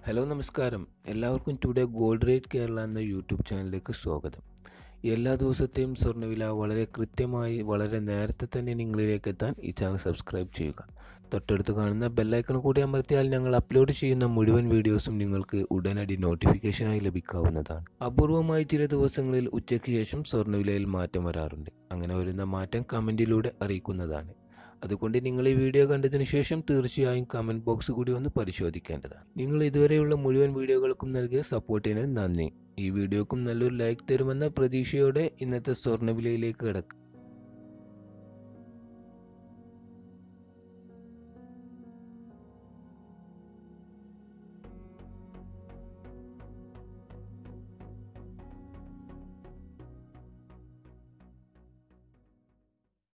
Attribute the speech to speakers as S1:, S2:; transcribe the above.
S1: hello നമസ്കാരം എല്ലാവർക്കും today gold rate Kerala എന്ന യൂട്യൂബ് ചാനലിലേക്ക് സ്വാഗതം എല്ലാ ദിവസത്തെയും സ്വർണ്ണവില വളരെ കൃത്യമായി വളരെ നേരത്തെ തന്നെ നിങ്ങളിലേക്ക് എത്താൻ ഈ ചാനൽ സബ്സ്ക്രൈബ് ചെയ്യുക തൊട്ടടുത്ത് കാണുന്ന ബെല്ലൈക്കൺ കൂടി അമർത്തിയാൽ ഞങ്ങൾ അപ്ലോഡ് ചെയ്യുന്ന മുഴുവൻ വീഡിയോസും നിങ്ങൾക്ക് ഉടനടി നോട്ടിഫിക്കേഷനായി ലഭിക്കാവുന്നതാണ് അപൂർവമായി ചില ദിവസങ്ങളിൽ ഉച്ചയ്ക്ക് ശേഷം സ്വർണ്ണവിലയിൽ മാറ്റം വരാറുണ്ട് അങ്ങനെ വരുന്ന മാറ്റം കമൻറ്റിലൂടെ അറിയിക്കുന്നതാണ് അതുകൊണ്ട് നിങ്ങൾ ഈ വീഡിയോ കണ്ടതിന് ശേഷം തീർച്ചയായും കമൻറ്റ് ബോക്സ് കൂടി ഒന്ന് പരിശോധിക്കേണ്ടതാണ് നിങ്ങൾ ഇതുവരെയുള്ള മുഴുവൻ വീഡിയോകൾക്കും നൽകിയ സപ്പോർട്ടിന് നന്ദി ഈ വീഡിയോക്കും നല്ലൊരു ലൈക്ക് തരുമെന്ന പ്രതീക്ഷയോടെ ഇന്നത്തെ സ്വർണ്ണവിലയിലേക്ക് കിടക്കും